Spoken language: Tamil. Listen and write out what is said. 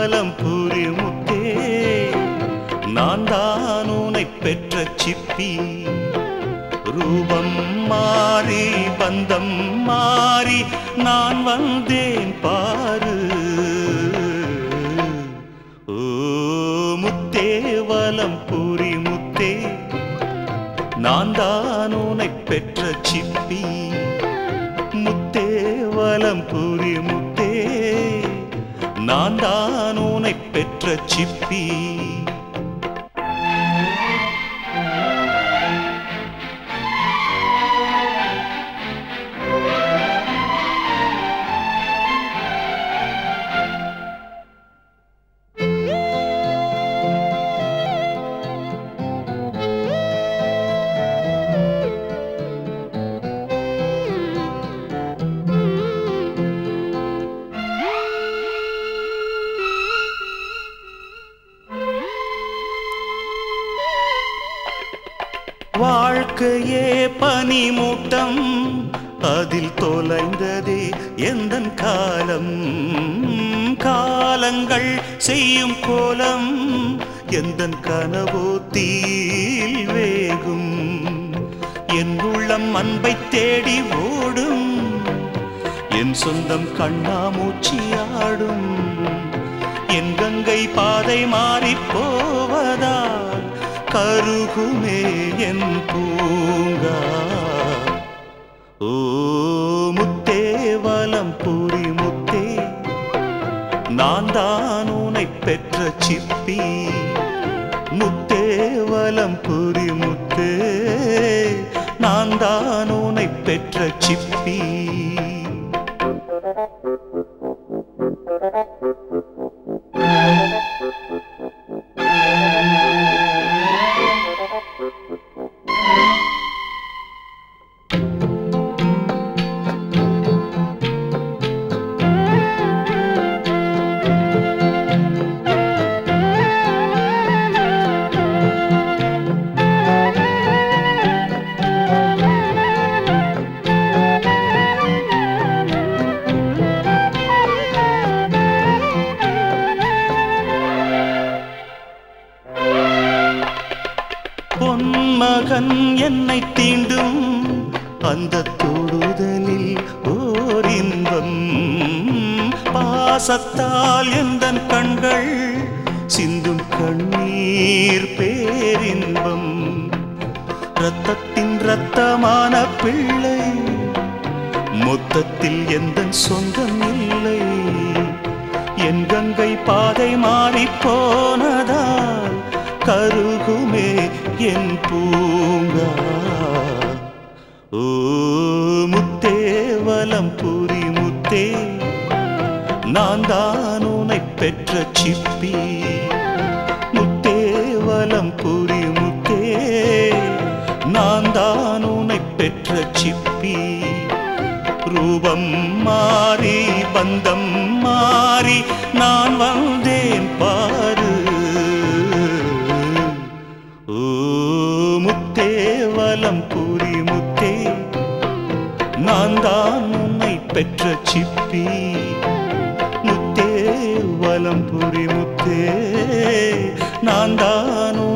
வலம் புரி முத்தே நான் தான் உனை பெற்ற சிப்பி ரூபம் மாறி பந்தம் மாறி நான் வந்தேன் பாரு ஓ முத்தே வலம் புரி முத்தே நான் தான் உனை பெற்ற சிப்பி முத்தே வலம் புரி முத்தே நான் தான் உனை பெற்ற சிப்பி வாழ்க்கையே பனிமூட்டம் அதில் தொலைந்ததே எந்தன் காலம் காலங்கள் செய்யும் கோலம் எந்தன் கனவோ தீல் வேகும் என் உள்ளம் அன்பை தேடி ஓடும் என் சொந்தம் கண்ணாமூச்சியாடும் என் கங்கை பாதை மாறிப் போவதால் கருகுமே என் பூங்கா ஓ முத்தே வலம் புரி முத்தே நான் தான் உனை பெற்ற சிப்பி முத்தே வலம் புரி முத்தே நான் தான் உனை பெற்ற சிப்பி பொன்மகன் என்னை தீண்டும் அந்த தொடுதலில் ஓர் இன்பம் பாசத்தால் எந்தன் கண்கள் சிந்தும் கண்ணீர் பேரின்பம் இரத்தத்தின் இரத்தமான பிள்ளை மொத்தத்தில் எந்தன் சொந்தம் இல்லை என் கங்கை பாதை மாறிப் போனதால் கருகுமே என் பூங்கா ஓ முத்தே வலம் புரி முத்தே நான் தான் உனை பெற்ற சிப்பி முத்தே வலம் புரி முத்தே நான் தான் உனை பெற்ற சிப்பி ரூபம் மாறி பந்தம் மாறி நான் வந்தேன் பாரு ஓ முத்தே வலம் புரி முத்தே நான் தான் உன்னை பெற்ற சிப்பி முத்தே வலம் புரி முத்தே நான் தான்